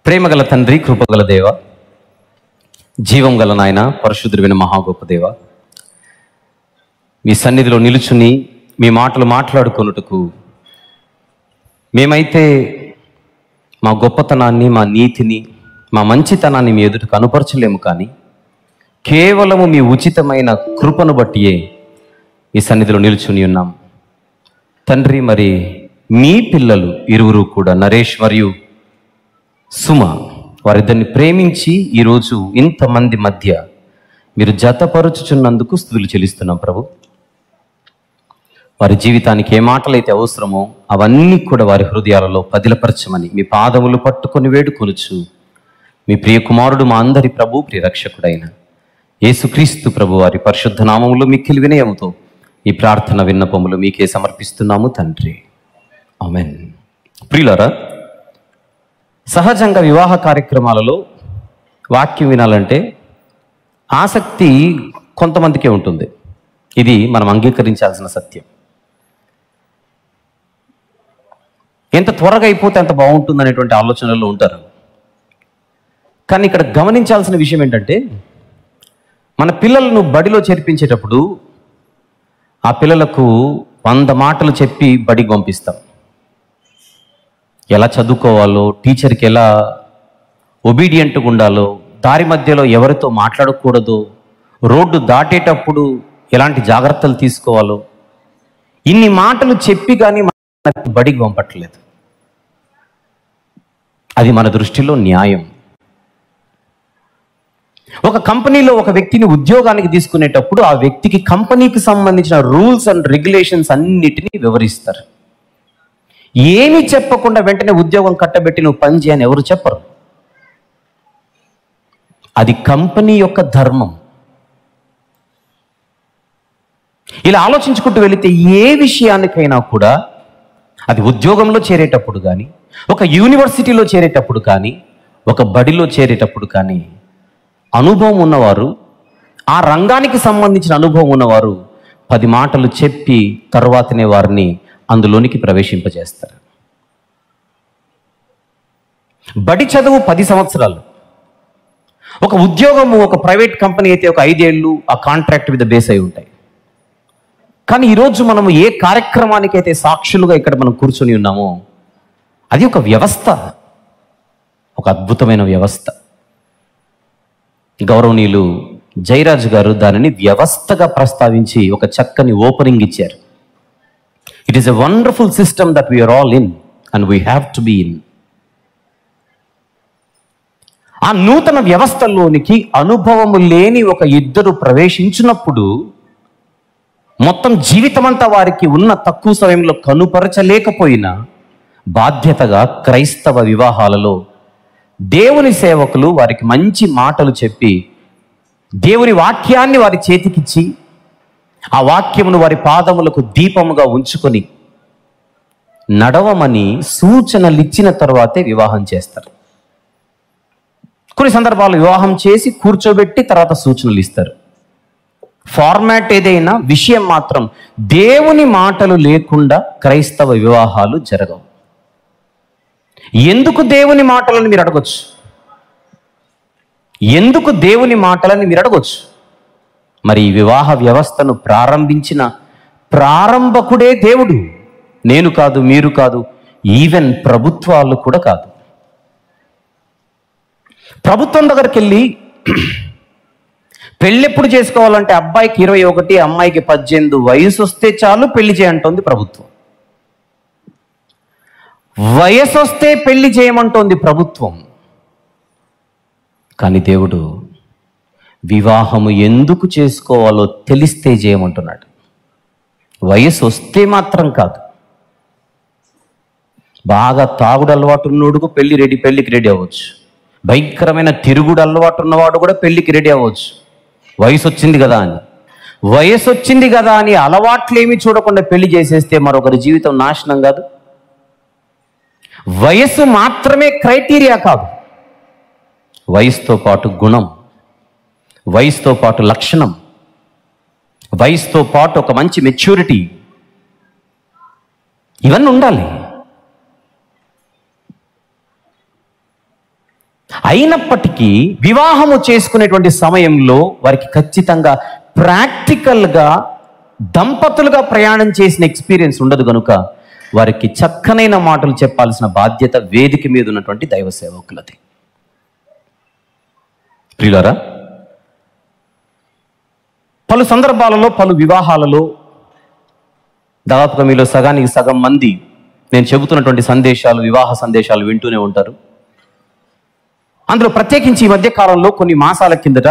ప్రేమగల తండ్రి కృపగల దేవ జీవం గల నాయన పరిశుద్ధుడైన మహా గొప్ప దేవ మీ సన్నిధిలో నిలుచుని మీ మాటలు మాట్లాడుకొనుటకు మేమైతే మా గొప్పతనాన్ని మా నీతిని మా మంచితనాన్ని మీ ఎదుట కనుపరచలేము కానీ కేవలము మీ ఉచితమైన కృపను బట్టియే ఈ సన్నిధిలో నిలుచుని ఉన్నాం తండ్రి మరి మీ పిల్లలు ఇరువురు కూడా నరేష్ మరియు సుమ వారిద్దరిని ప్రేమించి ఈరోజు ఇంతమంది మధ్య మీరు జతపరుచుచున్నందుకు స్థుతులు చెల్లిస్తున్నాం ప్రభు వారి జీవితానికి ఏ మాటలైతే అవసరమో అవన్నీ కూడా వారి హృదయాలలో పదిలపరచమని మీ పాదములు పట్టుకొని వేడుకొనుచు మీ ప్రియ కుమారుడు మా అందరి ప్రభు ప్రియ రక్షకుడైన యేసుక్రీస్తు ప్రభు వారి పరిశుద్ధ నామములో మిక్కిలి వినయముతో ఈ ప్రార్థన విన్నపములు మీకే సమర్పిస్తున్నాము తండ్రి ఆమెన్ ప్రియులారా సహజంగా వివాహ కార్యక్రమాలలో వాక్యం వినాలంటే ఆసక్తి కొంతమందికే ఉంటుంది ఇది మనం అంగీకరించాల్సిన సత్యం ఎంత త్వరగా అయిపోతే అంత బాగుంటుంది అనేటువంటి ఆలోచనలో ఉంటారు కానీ ఇక్కడ గమనించాల్సిన విషయం ఏంటంటే మన పిల్లలను బడిలో చేర్పించేటప్పుడు ఆ పిల్లలకు వంద మాటలు చెప్పి బడికి పంపిస్తాం ఎలా చదువుకోవాలో టీచర్కి ఎలా ఒబీడియంట్గా ఉండాలో దారి మధ్యలో ఎవరితో మాట్లాడకూడదో రోడ్డు దాటేటప్పుడు ఎలాంటి జాగ్రత్తలు తీసుకోవాలో ఇన్ని మాటలు చెప్పి కానీ మనకు బడికి పంపట్లేదు అది మన దృష్టిలో న్యాయం ఒక కంపెనీలో ఒక వ్యక్తిని ఉద్యోగానికి తీసుకునేటప్పుడు ఆ వ్యక్తికి కంపెనీకి సంబంధించిన రూల్స్ అండ్ రెగ్యులేషన్స్ అన్నిటినీ వివరిస్తారు ఏమీ చెప్పకుండా వెంటనే ఉద్యోగం కట్టబెట్టి నువ్వు పని చేయని ఎవరు చెప్పరు అది కంపెనీ యొక్క ధర్మం ఇలా ఆలోచించుకుంటూ వెళితే ఏ విషయానికైనా కూడా అది ఉద్యోగంలో చేరేటప్పుడు కానీ ఒక యూనివర్సిటీలో చేరేటప్పుడు కానీ ఒక బడిలో చేరేటప్పుడు కానీ అనుభవం ఉన్నవారు ఆ రంగానికి సంబంధించిన అనుభవం ఉన్నవారు పది మాటలు చెప్పి తర్వాతనే వారిని అందులోనికి ప్రవేశింపజేస్తారు బడి చదువు పది సంవత్సరాలు ఒక ఉద్యోగము ఒక ప్రైవేట్ కంపెనీ అయితే ఒక ఐదేళ్ళు ఆ కాంట్రాక్ట్ మీద బేస్ అయి ఉంటాయి కానీ ఈరోజు మనం ఏ కార్యక్రమానికైతే సాక్షులుగా ఇక్కడ మనం కూర్చొని ఉన్నామో అది ఒక వ్యవస్థ ఒక అద్భుతమైన వ్యవస్థ గౌరవనీయులు జయరాజ్ గారు దానిని వ్యవస్థగా ప్రస్తావించి ఒక చక్కని ఓపెనింగ్ ఇచ్చారు it is a wonderful system that we are all in and we have to be in ఆ నూతన వ్యవస్థలోనికి అనుభవము లేని ఒక ఇద్దరు ప్రవేశించినప్పుడు మొత్తం జీవితమంతా వారికి ఉన్న తక్కువ సమయంలో కనుపరచలేకపోయినా బాధ్యతగా క్రైస్తవ వివాహాలలో దేవుని సేవకులు వారికి మంచి మాటలు చెప్పి దేవుని వాక్యాన్ని వారి చేతికిచ్చి ఆ వాక్యమును వారి పాదములకు దీపముగా ఉంచుకొని నడవమని సూచనలు ఇచ్చిన తర్వాతే వివాహం చేస్తారు కొన్ని సందర్భాలు వివాహం చేసి కూర్చోబెట్టి తర్వాత సూచనలు ఇస్తారు ఫార్మాట్ ఏదైనా విషయం మాత్రం దేవుని మాటలు లేకుండా క్రైస్తవ వివాహాలు జరగవు ఎందుకు దేవుని మాటలను మీరు అడగొచ్చు ఎందుకు దేవుని మాటలని మీరు అడగొచ్చు మరి ఈ వివాహ వ్యవస్థను ప్రారంభించిన ప్రారంభకుడే దేవుడు నేను కాదు మీరు కాదు ఈవెన్ ప్రభుత్వాలు కూడా కాదు ప్రభుత్వం దగ్గరికి వెళ్ళి పెళ్ళెప్పుడు చేసుకోవాలంటే అబ్బాయికి ఇరవై ఒకటి అమ్మాయికి పద్దెనిమిది వయసు వస్తే చాలు పెళ్లి చేయంటోంది ప్రభుత్వం వయసు వస్తే పెళ్లి చేయమంటోంది ప్రభుత్వం కానీ దేవుడు వివాహము ఎందుకు చేసుకోవాలో తెలిస్తే చేయమంటున్నాడు వయసు వస్తే మాత్రం కాదు బాగా తాగుడు అలవాటు ఉన్నోడుకు పెళ్లి రెడీ పెళ్లికి రెడీ అవ్వచ్చు భయంకరమైన తిరుగుడు అలవాటు ఉన్నవాడు కూడా పెళ్లికి రెడీ అవ్వచ్చు వయసు వచ్చింది కదా అని వయసు వచ్చింది కదా అని అలవాట్లేమి చూడకుండా పెళ్లి చేసేస్తే మరొకరి జీవితం నాశనం కాదు వయస్సు మాత్రమే క్రైటీరియా కాదు వయసుతో పాటు గుణం వయసుతో పాటు లక్షణం వయసుతో పాటు ఒక మంచి మెచ్యూరిటీ ఇవన్నీ ఉండాలి అయినప్పటికీ వివాహము చేసుకునేటువంటి సమయంలో వారికి ఖచ్చితంగా ప్రాక్టికల్గా దంపతులుగా ప్రయాణం చేసిన ఎక్స్పీరియన్స్ ఉండదు కనుక వారికి చక్కనైన మాటలు చెప్పాల్సిన బాధ్యత వేదిక మీద ఉన్నటువంటి దైవ సేవకులది ప్రియులారా పలు సందర్భాలలో పలు వివాహాలలో దాదాపుగా మీలో సగానికి సగం మంది నేను చెబుతున్నటువంటి సందేశాలు వివాహ సందేశాలు వింటూనే ఉంటారు అందులో ప్రత్యేకించి ఈ మధ్య కాలంలో కొన్ని మాసాల కిందట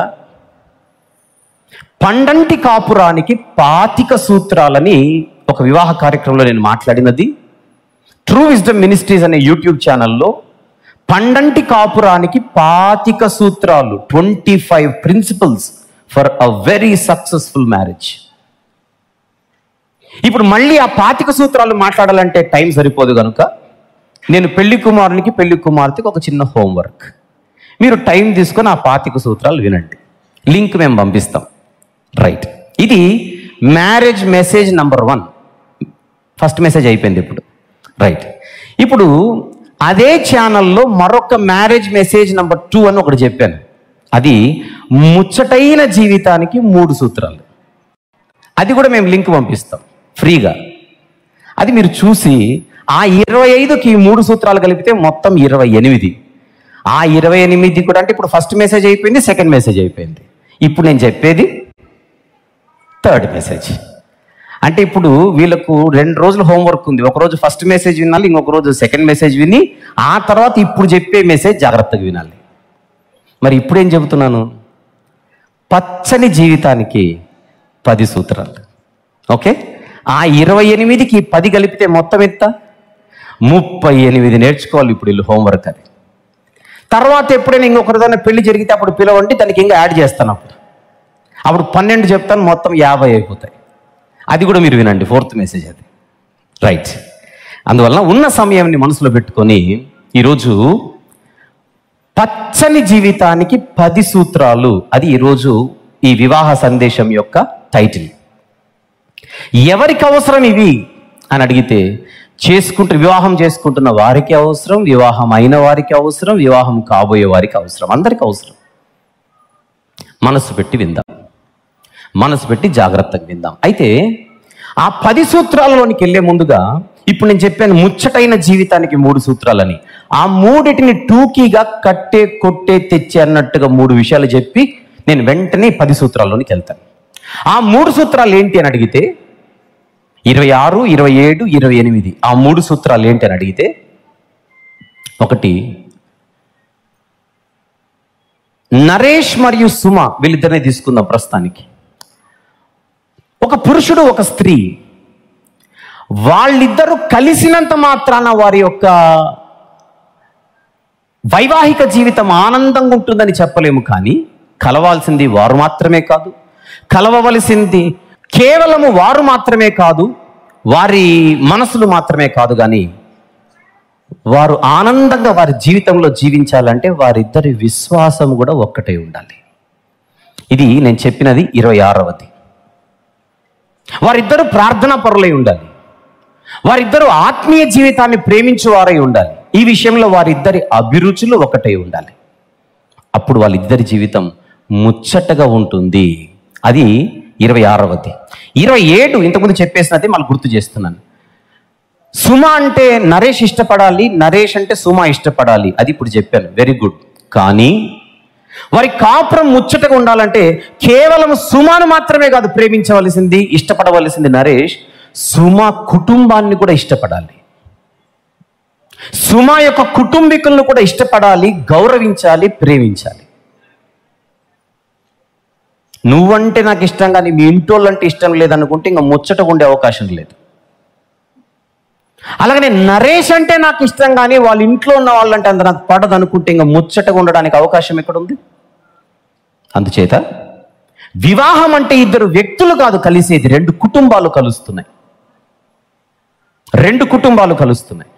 పండంటి కాపురానికి పాతిక సూత్రాలని ఒక వివాహ కార్యక్రమంలో నేను మాట్లాడినది ట్రూ విజ్డమ్ మినిస్ట్రీస్ అనే యూట్యూబ్ ఛానల్లో పండంటి కాపురానికి పాతిక సూత్రాలు twenty five principles for a very successful marriage ఇప్పుడు మళ్ళీ ఆ పాతిక సూత్రాలు మాట్లాడాలంటే టైం సరిపోదు కనుక నేను పెళ్లి కుమారునికి పెళ్లి కుమార్తెకి ఒక చిన్న హోంవర్క్ మీరు టైం తీసుకొని ఆ పాతిక సూత్రాలు వినండి లింక్ మేము పంపిస్తాం రైట్ ఇది marriage message number one first message అయిపోయింది ఇప్పుడు రైట్ ఇప్పుడు అదే ఛానల్లో మరొక మ్యారేజ్ మెసేజ్ నంబర్ టూ అని ఒకటి చెప్పాను అది ముచ్చటైన జీవితానికి మూడు సూత్రాలు అది కూడా మేము లింక్ పంపిస్తాం ఫ్రీగా అది మీరు చూసి ఆ ఇరవై ఐదుకి ఈ మూడు సూత్రాలు కలిపితే మొత్తం ఇరవై ఎనిమిది ఆ ఇరవై ఎనిమిది కూడా అంటే ఇప్పుడు ఫస్ట్ మెసేజ్ అయిపోయింది సెకండ్ మెసేజ్ అయిపోయింది ఇప్పుడు నేను చెప్పేది థర్డ్ మెసేజ్ అంటే ఇప్పుడు వీళ్ళకు రెండు రోజులు హోంవర్క్ ఉంది ఒక రోజు ఫస్ట్ మెసేజ్ వినాలి ఇంకొక రోజు సెకండ్ మెసేజ్ విని ఆ తర్వాత ఇప్పుడు చెప్పే మెసేజ్ జాగ్రత్తగా వినాలి మరి ఇప్పుడు ఏం చెబుతున్నాను పచ్చని జీవితానికి పది సూత్రాలు ఓకే ఆ ఇరవై ఎనిమిదికి పది కలిపితే మొత్తం ఎంత ముప్పై ఎనిమిది నేర్చుకోవాలి ఇప్పుడు వీళ్ళు హోంవర్క్ అది తర్వాత ఎప్పుడైనా ఇంకొకరిదైనా పెళ్లి జరిగితే అప్పుడు పిలవండి దానికి ఇంకా యాడ్ చేస్తాను అప్పుడు అప్పుడు పన్నెండు చెప్తాను మొత్తం యాభై అయిపోతాయి అది కూడా మీరు వినండి ఫోర్త్ మెసేజ్ అది రైట్ అందువలన ఉన్న సమయాన్ని మనసులో పెట్టుకొని ఈరోజు పచ్చని జీవితానికి పది సూత్రాలు అది ఈరోజు ఈ వివాహ సందేశం యొక్క టైటిల్ ఎవరికి అవసరం ఇవి అని అడిగితే చేసుకుంటూ వివాహం చేసుకుంటున్న వారికి అవసరం వివాహం అయిన వారికి అవసరం వివాహం కాబోయే వారికి అవసరం అందరికి అవసరం మనసు పెట్టి విందాం మనసు పెట్టి జాగ్రత్తగా విందాం అయితే ఆ పది సూత్రాలలోనికి వెళ్ళే ముందుగా ఇప్పుడు నేను చెప్పాను ముచ్చటైన జీవితానికి మూడు సూత్రాలని ఆ మూడిటిని టూకీగా కట్టే కొట్టే తెచ్చే అన్నట్టుగా మూడు విషయాలు చెప్పి నేను వెంటనే పది సూత్రాల్లోనికి వెళ్తాను ఆ మూడు సూత్రాలు ఏంటి అని అడిగితే ఇరవై ఆరు ఇరవై ఏడు ఇరవై ఎనిమిది ఆ మూడు సూత్రాలు ఏంటి అని అడిగితే ఒకటి నరేష్ మరియు సుమ వీళ్ళిద్దరిని తీసుకుందాం ప్రస్తుతానికి ఒక పురుషుడు ఒక స్త్రీ వాళ్ళిద్దరూ కలిసినంత మాత్రాన వారి యొక్క వైవాహిక జీవితం ఆనందంగా ఉంటుందని చెప్పలేము కానీ కలవాల్సింది వారు మాత్రమే కాదు కలవవలసింది కేవలము వారు మాత్రమే కాదు వారి మనసులు మాత్రమే కాదు కానీ వారు ఆనందంగా వారి జీవితంలో జీవించాలంటే వారిద్దరి విశ్వాసం కూడా ఒక్కటే ఉండాలి ఇది నేను చెప్పినది ఇరవై ఆరవది వారిద్దరూ ప్రార్థనా పరులై ఉండాలి వారిద్దరూ ఆత్మీయ జీవితాన్ని ప్రేమించువారై ఉండాలి ఈ విషయంలో వారిద్దరి అభిరుచులు ఒకటై ఉండాలి అప్పుడు వాళ్ళిద్దరి జీవితం ముచ్చటగా ఉంటుంది అది ఇరవై ఆరవది ఇరవై ఏడు ఇంతకుముందు చెప్పేసినది మళ్ళీ గుర్తు చేస్తున్నాను సుమ అంటే నరేష్ ఇష్టపడాలి నరేష్ అంటే సుమ ఇష్టపడాలి అది ఇప్పుడు చెప్పాను వెరీ గుడ్ కానీ వారి కాపురం ముచ్చటగా ఉండాలంటే కేవలం సుమాను మాత్రమే కాదు ప్రేమించవలసింది ఇష్టపడవలసింది నరేష్ సుమ కుటుంబాన్ని కూడా ఇష్టపడాలి సుమ యొక్క కుటుంబీకులను కూడా ఇష్టపడాలి గౌరవించాలి ప్రేమించాలి నువ్వంటే నాకు ఇష్టం కానీ మీ ఇంటోళ్ళంటే ఇష్టం లేదనుకుంటే ఇంకా ముచ్చటగా ఉండే అవకాశం లేదు అలాగనే నరేష్ అంటే నాకు ఇష్టం కానీ వాళ్ళ ఇంట్లో ఉన్న వాళ్ళంటే అంత నాకు పడదు అనుకుంటే ఇంకా ముచ్చటగా ఉండడానికి అవకాశం ఎక్కడ ఉంది అందుచేత వివాహం అంటే ఇద్దరు వ్యక్తులు కాదు కలిసేది రెండు కుటుంబాలు కలుస్తున్నాయి రెండు కుటుంబాలు కలుస్తున్నాయి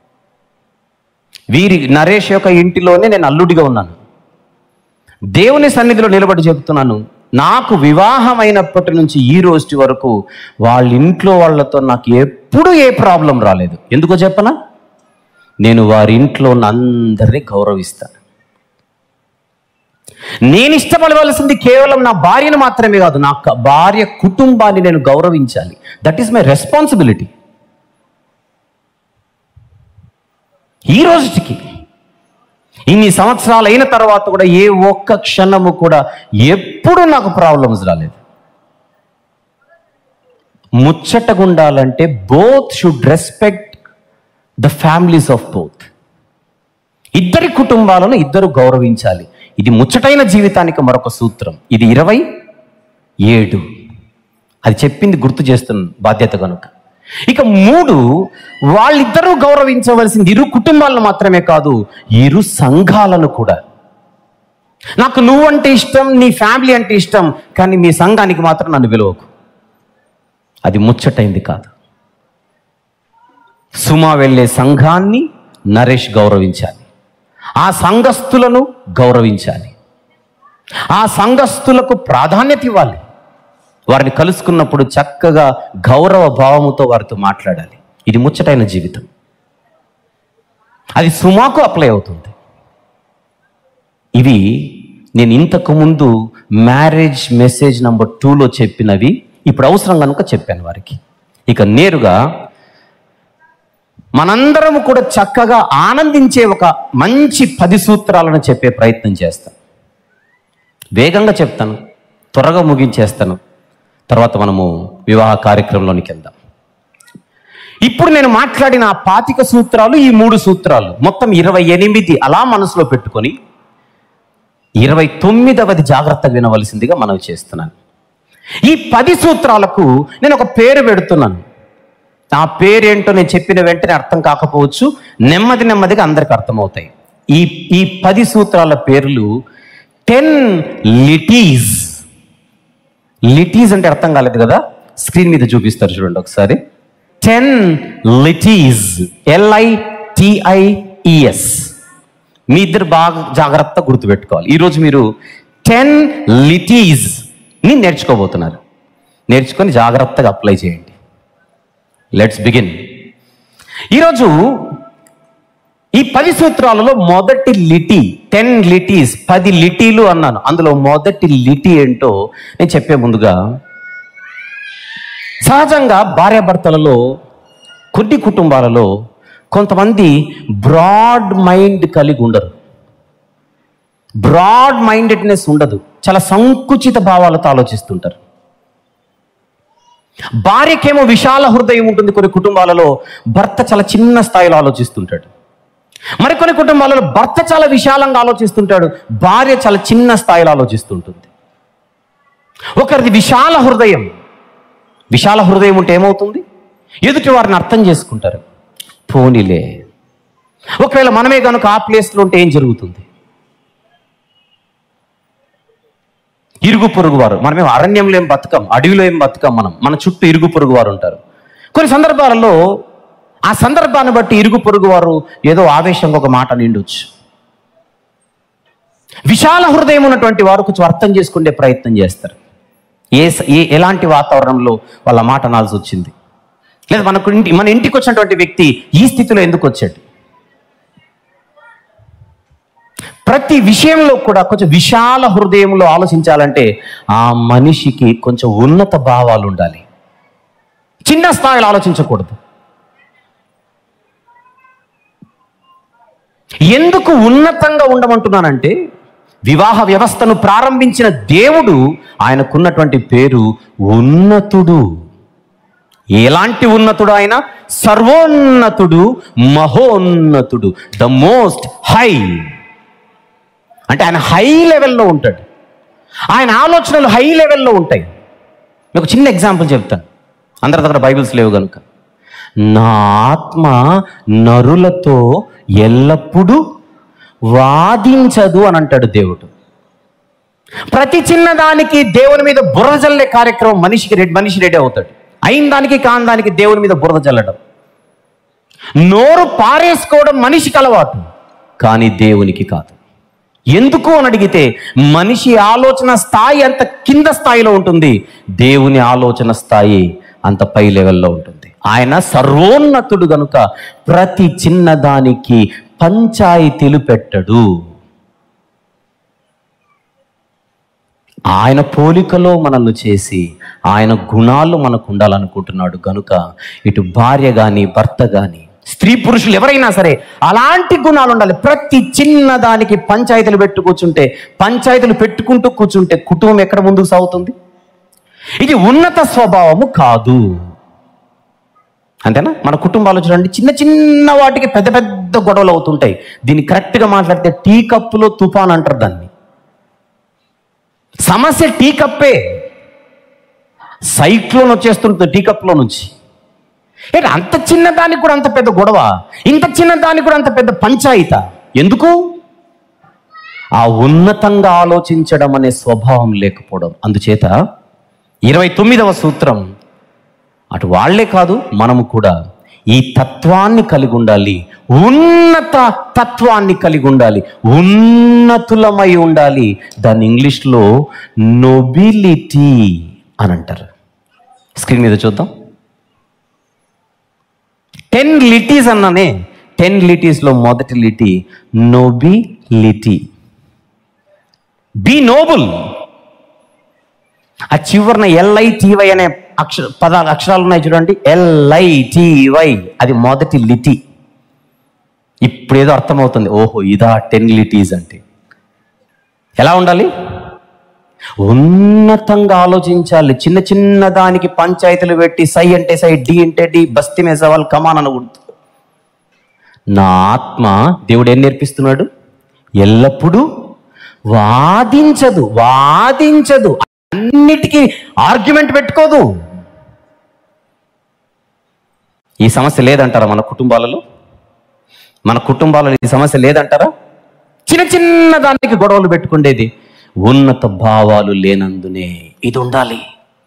వీరి నరేష్ యొక్క ఇంటిలోనే నేను అల్లుడిగా ఉన్నాను దేవుని సన్నిధిలో నిలబడి చెబుతున్నాను నాకు వివాహం అయినప్పటి నుంచి ఈ రోజు వరకు వాళ్ళ ఇంట్లో వాళ్ళతో నాకు ఎప్పుడు ఏ ప్రాబ్లం రాలేదు ఎందుకో చెప్పనా నేను వారి ఇంట్లో ఉన్న అందరినీ గౌరవిస్తాను నేను ఇష్టపడవలసింది కేవలం నా భార్యను మాత్రమే కాదు నా క- భార్య కుటుంబాన్ని నేను గౌరవించాలి దట్ ఈస్ మై రెస్పాన్సిబిలిటీ ఈ రోజుకి ఇన్ని సంవత్సరాలు అయిన తర్వాత కూడా ఏ ఒక్క క్షణము కూడా ఎప్పుడు నాకు ప్రాబ్లమ్స్ రాలేదు ముచ్చటగుండాలంటే both should respect the families of both ఇద్దరి కుటుంబాలను ఇద్దరు గౌరవించాలి ఇది ముచ్చటైన జీవితానికి మరొక సూత్రం ఇది ఇరవై ఏడు అది చెప్పింది గుర్తు చేస్తున్న బాధ్యత కనుక ఇక మూడు వాళ్ళిద్దరూ గౌరవించవలసింది ఇరు కుటుంబాలను మాత్రమే కాదు ఇరు సంఘాలను కూడా నాకు నువ్వంటే ఇష్టం నీ ఫ్యామిలీ అంటే ఇష్టం కానీ మీ సంఘానికి మాత్రం నన్ను విలువకు అది ముచ్చటైంది కాదు సుమా వెళ్ళే సంఘాన్ని నరేష్ గౌరవించాలి ఆ సంఘస్థులను గౌరవించాలి ఆ సంఘస్థులకు ప్రాధాన్యత ఇవ్వాలి వారిని కలుసుకున్నప్పుడు చక్కగా గౌరవ భావముతో వారితో మాట్లాడాలి ఇది ముచ్చటైన జీవితం అది సుమాకు అప్లై అవుతుంది ఇవి నేను ఇంతకు ముందు మ్యారేజ్ మెసేజ్ నంబర్ టూలో చెప్పినవి ఇప్పుడు అవసరం కనుక చెప్పాను వారికి ఇక నేరుగా మనందరం కూడా చక్కగా ఆనందించే ఒక మంచి పది సూత్రాలను చెప్పే ప్రయత్నం చేస్తాను వేగంగా చెప్తాను త్వరగా ముగించేస్తాను తర్వాత మనము వివాహ కార్యక్రమంలోనికి వెళ్దాం ఇప్పుడు నేను మాట్లాడిన ఆ పాతిక సూత్రాలు ఈ మూడు సూత్రాలు మొత్తం ఇరవై ఎనిమిది అలా మనసులో పెట్టుకొని ఇరవై తొమ్మిదవది జాగ్రత్తగా వినవలసిందిగా మనవి చేస్తున్నాను ఈ పది సూత్రాలకు నేను ఒక పేరు పెడుతున్నాను ఆ పేరేంటో నేను చెప్పిన వెంటనే అర్థం కాకపోవచ్చు నెమ్మది నెమ్మదిగా అందరికి అర్థమవుతాయి ఈ ఈ పది సూత్రాల పేర్లు టెన్ లిటీస్ లిటీస్ అంటే అర్థం కాలేదు కదా స్క్రీన్ మీద చూపిస్తారు చూడండి ఒకసారి టెన్ లిటీస్ ఎల్ఐ టిఐఈఎస్ మీ ఇద్దరు బాగా జాగ్రత్త గుర్తుపెట్టుకోవాలి ఈరోజు మీరు టెన్ లిటీస్ ని నేర్చుకోబోతున్నారు నేర్చుకొని జాగ్రత్తగా అప్లై చేయండి లెట్స్ బిగిన్ ఈరోజు ఈ పది సూత్రాలలో మొదటి లిటి టెన్ లిటీస్ పది లిటీలు అన్నాను అందులో మొదటి లిటి ఏంటో నేను చెప్పే ముందుగా సహజంగా భార్యాభర్తలలో కొన్ని కుటుంబాలలో కొంతమంది బ్రాడ్ మైండ్ కలిగి ఉండరు బ్రాడ్ మైండెడ్నెస్ ఉండదు చాలా సంకుచిత భావాలతో ఆలోచిస్తుంటారు భార్యకేమో విశాల హృదయం ఉంటుంది కొన్ని కుటుంబాలలో భర్త చాలా చిన్న స్థాయిలో ఆలోచిస్తుంటాడు మరికొన్ని కుటుంబాలలో భర్త చాలా విశాలంగా ఆలోచిస్తుంటాడు భార్య చాలా చిన్న స్థాయిలో ఆలోచిస్తుంటుంది ఒకరిది విశాల హృదయం విశాల హృదయం ఉంటే ఏమవుతుంది ఎదుటి వారిని అర్థం చేసుకుంటారు పోనీలే ఒకవేళ మనమే కనుక ఆ ప్లేస్లో ఉంటే ఏం జరుగుతుంది ఇరుగు పొరుగు వారు మనమేం అరణ్యంలో ఏం బతకం అడవిలో ఏం బతకం మనం మన చుట్టూ ఇరుగు పొరుగు వారు ఉంటారు కొన్ని సందర్భాలలో ఆ సందర్భాన్ని బట్టి ఇరుగు పొరుగు వారు ఏదో ఆవేశంగా ఒక మాట నిండొచ్చు విశాల హృదయం ఉన్నటువంటి వారు కొంచెం అర్థం చేసుకునే ప్రయత్నం చేస్తారు ఏ స- ఏ ఎలాంటి వాతావరణంలో వాళ్ళ మాట అనాల్సి వచ్చింది లేదా మనకు ఇంటి మన ఇంటికి వచ్చినటువంటి వ్యక్తి ఈ స్థితిలో ఎందుకు వచ్చాడు ప్రతి విషయంలో కూడా కొంచెం విశాల హృదయంలో ఆలోచించాలంటే ఆ మనిషికి కొంచెం ఉన్నత భావాలు ఉండాలి చిన్న స్థాయిలో ఆలోచించకూడదు ఎందుకు ఉన్నతంగా ఉండమంటున్నానంటే వివాహ వ్యవస్థను ప్రారంభించిన దేవుడు ఆయనకున్నటువంటి పేరు ఉన్నతుడు ఎలాంటి ఉన్నతుడు ఆయన సర్వోన్నతుడు మహోన్నతుడు ద మోస్ట్ హై అంటే ఆయన హై లెవెల్లో ఉంటాడు ఆయన ఆలోచనలు హై లెవెల్లో ఉంటాయి మీకు చిన్న ఎగ్జాంపుల్ చెప్తాను అందరి దగ్గర బైబిల్స్ లేవు కనుక నా ఆత్మ నరులతో ఎల్లప్పుడూ వాదించదు అని అంటాడు దేవుడు ప్రతి చిన్నదానికి దేవుని మీద బురద జల్లే కార్యక్రమం మనిషికి రెడీ మనిషి రెడీ అవుతాడు అయిన దానికి కాని దానికి దేవుని మీద బురద జల్లడం నోరు పారేసుకోవడం మనిషికి అలవాటు కానీ దేవునికి కాదు ఎందుకు అని అడిగితే మనిషి ఆలోచన స్థాయి అంత కింద స్థాయిలో ఉంటుంది దేవుని ఆలోచన స్థాయి అంత పై లెవెల్లో ఉంటుంది ఆయన సర్వోన్నతుడు గనుక ప్రతి చిన్నదానికి పంచాయతీలు పెట్టడు ఆయన పోలికలో మనల్ని చేసి ఆయన గుణాలు మనకు ఉండాలనుకుంటున్నాడు గనుక ఇటు భార్య కానీ భర్త కానీ స్త్రీ పురుషులు ఎవరైనా సరే అలాంటి గుణాలు ఉండాలి ప్రతి చిన్న దానికి పంచాయతీలు పెట్టు కూర్చుంటే పంచాయతీలు పెట్టుకుంటూ కూర్చుంటే కుటుంబం ఎక్కడ ముందుకు సాగుతుంది ఇది ఉన్నత స్వభావము కాదు అంతేనా మన కుటుంబాలు చూడండి చిన్న చిన్న వాటికి పెద్ద పెద్ద గొడవలు అవుతుంటాయి దీన్ని కరెక్ట్గా మాట్లాడితే టీ కప్పులో తుఫాన్ అంటారు దాన్ని సమస్య టీ కప్పే సైక్లోన్ వచ్చేస్తుంటుంది టీ కప్లో నుంచి ఏంటి అంత చిన్న దానికి కూడా అంత పెద్ద గొడవ ఇంత చిన్న దానికి కూడా అంత పెద్ద పంచాయిత ఎందుకు ఆ ఉన్నతంగా ఆలోచించడం అనే స్వభావం లేకపోవడం అందుచేత ఇరవై తొమ్మిదవ సూత్రం అటు వాళ్ళే కాదు మనము కూడా ఈ తత్వాన్ని కలిగి ఉండాలి ఉన్నత తత్వాన్ని కలిగి ఉండాలి ఉన్నతులమై ఉండాలి దాన్ని ఇంగ్లీష్లో నొబిలిటీ అని అంటారు స్క్రీన్ మీద చూద్దాం టెన్ లిటీస్ అన్నానే టెన్ లిటీస్లో మొదటి లిటీ నొబిలిటీ బి నోబుల్ ఆ చివరిన ఎల్ఐటివై అనే అక్షర పదాలు అక్షరాలు ఉన్నాయి చూడండి ఎల్ఐటివై అది మొదటి లిటి ఇప్పుడు ఏదో అర్థమవుతుంది ఓహో ఇదా టెన్ లిటీస్ అంటే ఎలా ఉండాలి ఉన్నతంగా ఆలోచించాలి చిన్న చిన్న దానికి పంచాయతీలు పెట్టి సై అంటే సై డి అంటే డి బస్తి మీద సవాల్ కమాన్ అనకూడదు నా ఆత్మ దేవుడు ఏం నేర్పిస్తున్నాడు ఎల్లప్పుడూ వాదించదు వాదించదు అన్నిటికీ ఆర్గ్యుమెంట్ పెట్టుకోదు ఈ సమస్య లేదంటారా మన కుటుంబాలలో మన కుటుంబాలలో ఈ సమస్య లేదంటారా చిన్న చిన్న దానికి గొడవలు పెట్టుకుండేది ఉన్నత భావాలు లేనందునే ఇది ఉండాలి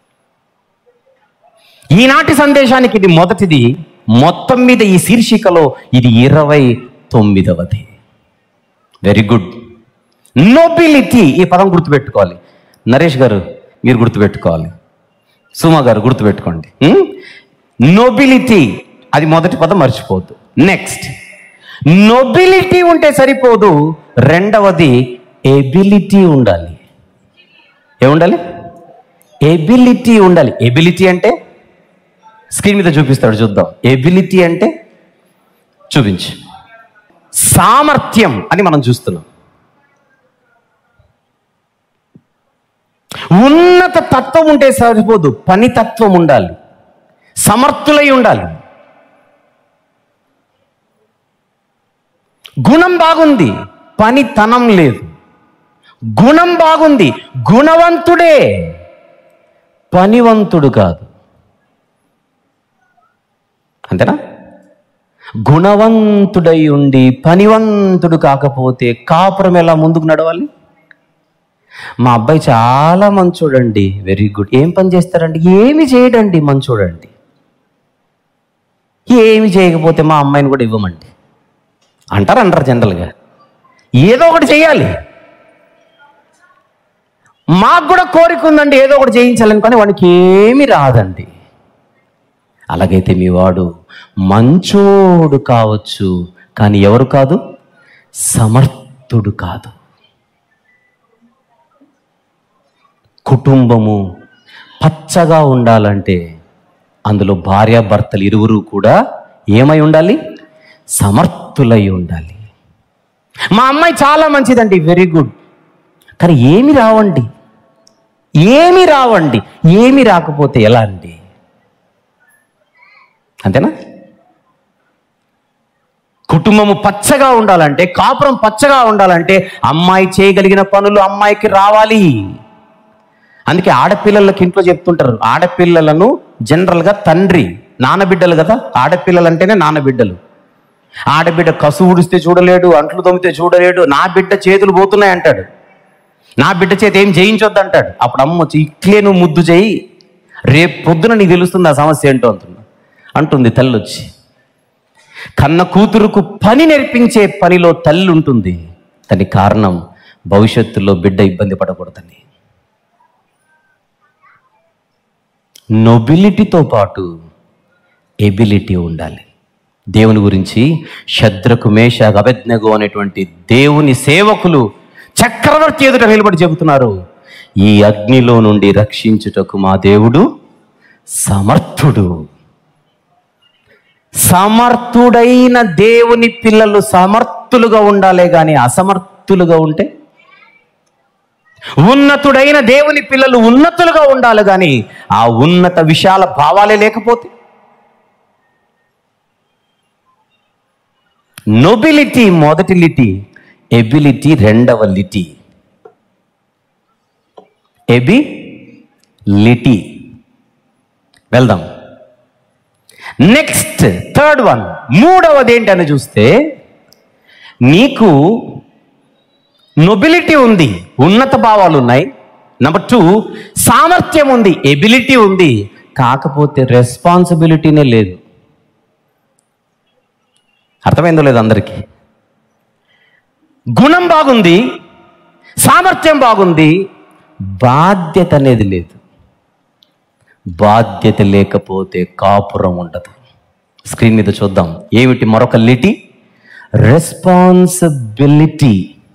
ఈనాటి సందేశానికి ఇది మొదటిది మొత్తం మీద ఈ శీర్షికలో ఇది ఇరవై తొమ్మిదవది వెరీ గుడ్ నోబిలిటీ ఈ పదం గుర్తుపెట్టుకోవాలి నరేష్ గారు మీరు గుర్తుపెట్టుకోవాలి సుమా గారు గుర్తుపెట్టుకోండి నోబిలిటీ అది మొదటి పదం మర్చిపోవద్దు నెక్స్ట్ నొబిలిటీ ఉంటే సరిపోదు రెండవది ఎబిలిటీ ఉండాలి ఏముండాలి ఎబిలిటీ ఉండాలి ఎబిలిటీ అంటే స్క్రీన్ మీద చూపిస్తాడు చూద్దాం ఎబిలిటీ అంటే చూపించు సామర్థ్యం అని మనం చూస్తున్నాం ఉన్నత తత్వం ఉంటే సరిపోదు పని తత్వం ఉండాలి సమర్థులై ఉండాలి గుణం బాగుంది పనితనం లేదు గుణం బాగుంది గుణవంతుడే పనివంతుడు కాదు అంతేనా గుణవంతుడై ఉండి పనివంతుడు కాకపోతే కాపురం ఎలా ముందుకు నడవాలి మా అబ్బాయి చాలా మంచోడండి వెరీ గుడ్ ఏం పని చేస్తారండి ఏమి చేయడండి మంచోడండి ఏమి చేయకపోతే మా అమ్మాయిని కూడా ఇవ్వమండి అంటారు అంటారు జనరల్గా ఏదో ఒకటి చేయాలి మాకు కూడా కోరిక ఉందండి ఏదో ఒకటి చేయించాలని కానీ వాడికి ఏమీ రాదండి అలాగైతే మీ వాడు మంచోడు కావచ్చు కానీ ఎవరు కాదు సమర్థుడు కాదు కుటుంబము పచ్చగా ఉండాలంటే అందులో భార్యాభర్తలు ఇరువురు కూడా ఏమై ఉండాలి సమర్థులై ఉండాలి మా అమ్మాయి చాలా మంచిదండి వెరీ గుడ్ కానీ ఏమి రావండి ఏమి రావండి ఏమి రాకపోతే ఎలా అండి అంతేనా కుటుంబము పచ్చగా ఉండాలంటే కాపురం పచ్చగా ఉండాలంటే అమ్మాయి చేయగలిగిన పనులు అమ్మాయికి రావాలి అందుకే ఆడపిల్లలకి ఇంట్లో చెప్తుంటారు ఆడపిల్లలను జనరల్గా తండ్రి నానబిడ్డలు కదా ఆడపిల్లలు అంటేనే నానబిడ్డలు ఆడబిడ్డ కసు ఊడిస్తే చూడలేడు అంట్లు తొమ్మితే చూడలేడు నా బిడ్డ చేతులు పోతున్నాయి అంటాడు నా బిడ్డ చేతి ఏం చేయించొద్దు అంటాడు అప్పుడు అమ్మ వచ్చి ఇట్లే నువ్వు ముద్దు చేయి రేపు పొద్దున నీకు తెలుస్తుంది ఆ సమస్య ఏంటో అంటున్నా అంటుంది తల్లి వచ్చి కన్న కూతురుకు పని నేర్పించే పనిలో తల్లి ఉంటుంది దానికి కారణం భవిష్యత్తులో బిడ్డ ఇబ్బంది పడకూడదని నొబిలిటీతో పాటు ఎబిలిటీ ఉండాలి దేవుని గురించి శద్రకు మేష అభిజ్ఞగు అనేటువంటి దేవుని సేవకులు చక్రవర్తి ఎదుట నిలబడి చెబుతున్నారు ఈ అగ్నిలో నుండి రక్షించుటకు మా దేవుడు సమర్థుడు సమర్థుడైన దేవుని పిల్లలు సమర్థులుగా ఉండాలే కానీ అసమర్థులుగా ఉంటే ఉన్నతుడైన దేవుని పిల్లలు ఉన్నతులుగా ఉండాలి కానీ ఆ ఉన్నత విశాల భావాలే లేకపోతే నొబిలిటీ మొదటి లిటి ఎబిలిటీ రెండవ లిటి ఎబి లిటి వెళ్దాం నెక్స్ట్ థర్డ్ వన్ మూడవది ఏంటని చూస్తే నీకు నొబిలిటీ ఉంది ఉన్నత భావాలు ఉన్నాయి నెంబర్ టూ సామర్థ్యం ఉంది ఎబిలిటీ ఉంది కాకపోతే రెస్పాన్సిబిలిటీనే లేదు అర్థమైందో లేదు అందరికీ గుణం బాగుంది సామర్థ్యం బాగుంది బాధ్యత అనేది లేదు బాధ్యత లేకపోతే కాపురం ఉండదు స్క్రీన్ మీద చూద్దాం ఏమిటి మరొక లిటి రెస్పాన్సిబిలిటీ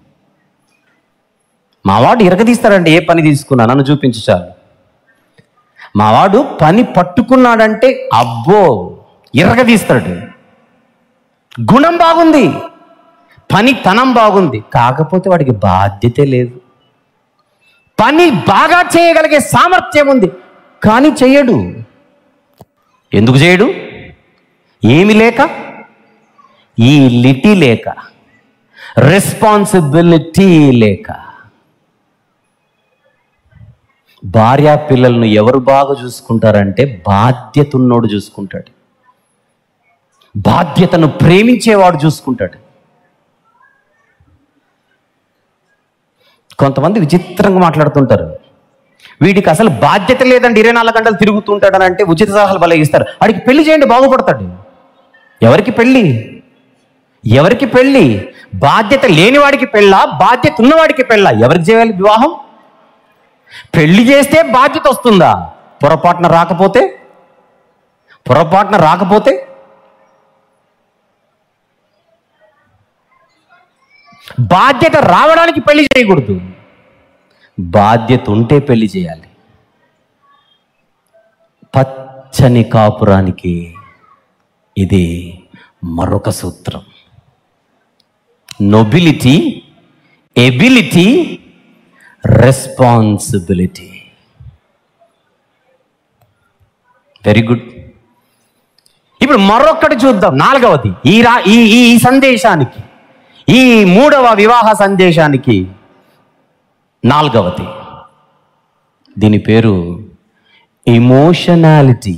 మావాడు ఇరగదీస్తాడంటే ఏ పని తీసుకున్నా నన్ను చూపించు చాలు మావాడు పని పట్టుకున్నాడంటే అబ్బో ఇరగదీస్తాడు గుణం బాగుంది పనితనం బాగుంది కాకపోతే వాడికి బాధ్యతే లేదు పని బాగా చేయగలిగే సామర్థ్యం ఉంది కానీ చెయ్యడు ఎందుకు చేయడు ఏమి లేక ఈ లిటి లేక రెస్పాన్సిబిలిటీ లేక భార్య పిల్లలను ఎవరు బాగా చూసుకుంటారంటే బాధ్యత ఉన్నోడు చూసుకుంటాడు బాధ్యతను ప్రేమించేవాడు చూసుకుంటాడు కొంతమంది విచిత్రంగా మాట్లాడుతుంటారు వీడికి అసలు బాధ్యత లేదండి ఇరవై నాలుగు గంటలు తిరుగుతుంటాడని అంటే ఉచిత సలహాలు బలగిస్తారు వాడికి పెళ్లి చేయండి బాగుపడతాడు ఎవరికి పెళ్ళి ఎవరికి పెళ్ళి బాధ్యత లేనివాడికి పెళ్ళా బాధ్యత ఉన్నవాడికి పెళ్ళా ఎవరికి చేయాలి వివాహం పెళ్లి చేస్తే బాధ్యత వస్తుందా పొరపాటున రాకపోతే పొరపాటున రాకపోతే బాధ్యత రావడానికి పెళ్లి చేయకూడదు బాధ్యత ఉంటే పెళ్లి చేయాలి పచ్చని కాపురానికి ఇది మరొక సూత్రం nobility ability responsibility very good ఇప్పుడు మరొక్కటి చూద్దాం నాలుగవది ఈ రా ఈ ఈ ఈ సందేశానికి ఈ మూడవ వివాహ సందేశానికి నాలుగవది దీని పేరు ఇమోషనాలిటీ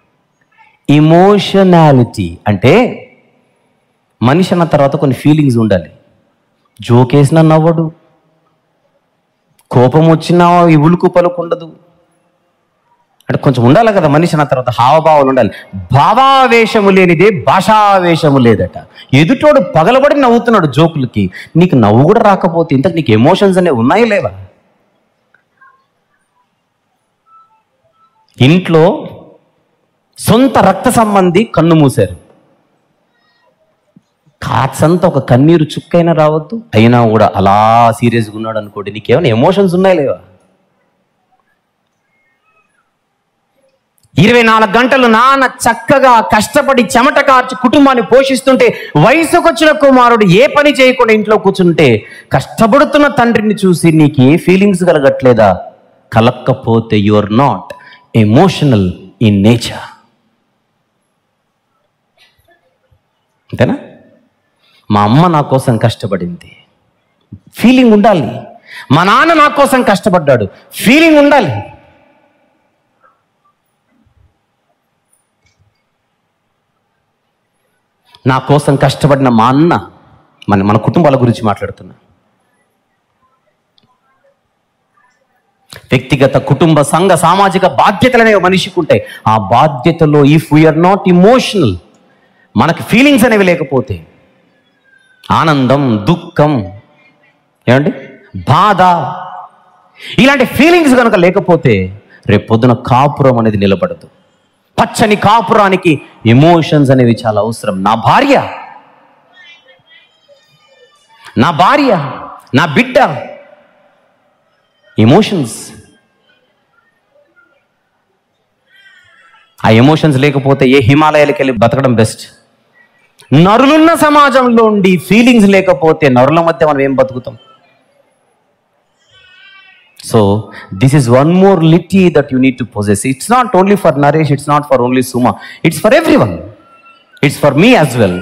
ఇమోషనాలిటీ అంటే మనిషి అన్న తర్వాత కొన్ని ఫీలింగ్స్ ఉండాలి జోకేసినా నవ్వడు కోపం వచ్చినా ఈ ఉలుకు పలుకు ఉండదు అంటే కొంచెం ఉండాలి కదా మనిషి అన్న తర్వాత హావభావాలు ఉండాలి భావావేశము లేనిదే భాషావేశము లేదట ఎదుటోడు పగలబడి నవ్వుతున్నాడు జోకులకి నీకు నవ్వు కూడా రాకపోతే ఇంతకు నీకు ఎమోషన్స్ అనేవి ఉన్నాయి లేవా ఇంట్లో సొంత రక్త సంబంధి కన్ను మూశారు కాచంతా ఒక కన్నీరు చుక్కైనా రావద్దు అయినా కూడా అలా సీరియస్గా ఉన్నాడు అనుకోండి నీకేమైనా ఎమోషన్స్ ఉన్నాయి లేవా ఇరవై నాలుగు గంటలు నాన్న చక్కగా కష్టపడి చెమట కార్చి కుటుంబాన్ని పోషిస్తుంటే వయసుకొచ్చిన కుమారుడు ఏ పని చేయకుండా ఇంట్లో కూర్చుంటే కష్టపడుతున్న తండ్రిని చూసి నీకు ఏ ఫీలింగ్స్ కలగట్లేదా కలక్కపోతే you are not emotional in nature అంతేనా మా అమ్మ నా కోసం కష్టపడింది ఫీలింగ్ ఉండాలి మా నాన్న నా కోసం కష్టపడ్డాడు ఫీలింగ్ ఉండాలి నా కోసం కష్టపడిన మా అన్న మన మన కుటుంబాల గురించి మాట్లాడుతున్నా వ్యక్తిగత కుటుంబ సంఘ సామాజిక బాధ్యతలు అనేవి మనిషికి ఉంటాయి ఆ బాధ్యతలో ఇఫ్ వీఆర్ నాట్ ఇమోషనల్ మనకి ఫీలింగ్స్ అనేవి లేకపోతే ఆనందం దుఃఖం ఏమండి బాధ ఇలాంటి ఫీలింగ్స్ కనుక లేకపోతే రేపు పొద్దున కాపురం అనేది నిలబడదు పచ్చని కాపురానికి ఎమోషన్స్ అనేవి చాలా అవసరం నా భార్య నా భార్య నా బిడ్డ ఎమోషన్స్ ఆ ఎమోషన్స్ లేకపోతే ఏ హిమాలయాలకు వెళ్ళి బతకడం బెస్ట్ నరులున్న సమాజంలో ఉండి ఫీలింగ్స్ లేకపోతే నరుల మధ్య మనం ఏం బతుకుతాం so this is one more lity that you need to possess it's not only for Naresh it's not for only Suma it's for everyone it's for me as well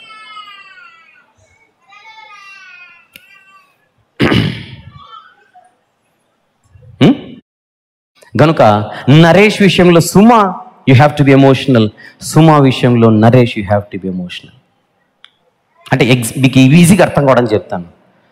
గనుక నరేష్ విషయంలో Suma you have to be emotional Suma విషయంలో Naresh you have to be emotional అంటే eggs మీకు ఈజీగా అర్థం కావడం చెప్తాను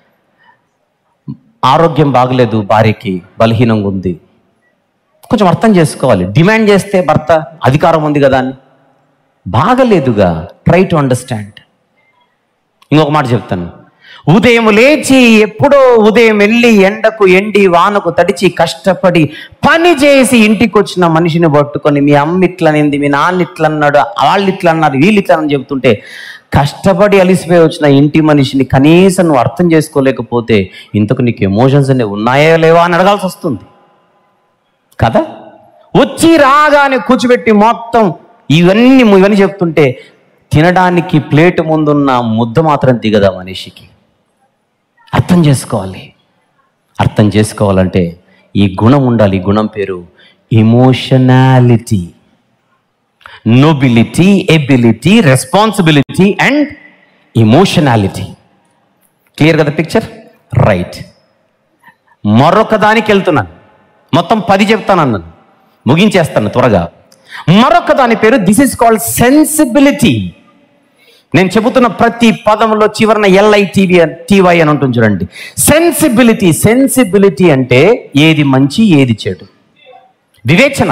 ఆరోగ్యం బాగలేదు భార్యకి బలహీనంగా ఉంది కొంచెం అర్థం చేసుకోవాలి డిమాండ్ చేస్తే భర్త అధికారం ఉంది కదా అని బాగలేదుగా ట్రై టు అండర్స్టాండ్ ఇంకొక మాట చెప్తాను ఉదయం లేచి ఎప్పుడో ఉదయం వెళ్ళి ఎండకు ఎండి వానకు తడిచి కష్టపడి పని చేసి ఇంటికి వచ్చిన మనిషిని పట్టుకొని మీ అమ్మ ఇట్లనింది మీ నాన్న ఇట్లా అన్నాడు వాళ్ళు ఇట్లా అన్నారు వీళ్ళు ఇట్లా అని చెబుతుంటే కష్టపడి అలిసిపోయి వచ్చిన ఇంటి మనిషిని కనీసం నువ్వు అర్థం చేసుకోలేకపోతే ఇంతకు నీకు ఎమోషన్స్ అనేవి ఉన్నాయో లేవా అని అడగాల్సి వస్తుంది కదా వచ్చి రాగానే కూర్చోబెట్టి మొత్తం ఇవన్నీ ఇవన్నీ చెప్తుంటే తినడానికి ప్లేట్ ముందున్న ముద్ద మాత్రం దిగదా మనిషికి అర్థం చేసుకోవాలి అర్థం చేసుకోవాలంటే ఈ గుణం ఉండాలి ఈ గుణం పేరు emotionality nobility ability responsibility and emotionality clear కదా పిక్చర్ రైట్ మరొక దానికి వెళ్తున్నాను మొత్తం పది చెప్తాను అన్నాను ముగించేస్తాను త్వరగా మరొక దాని పేరు దిస్ ఇస్ కాల్డ్ సెన్సిబిలిటీ నేను చెబుతున్న ప్రతి పదంలో చివరన ఎల్ఐటీవీ టీవై అని ఉంటుంది చూడండి సెన్సిబిలిటీ సెన్సిబిలిటీ అంటే ఏది మంచి ఏది చెడు వివేచన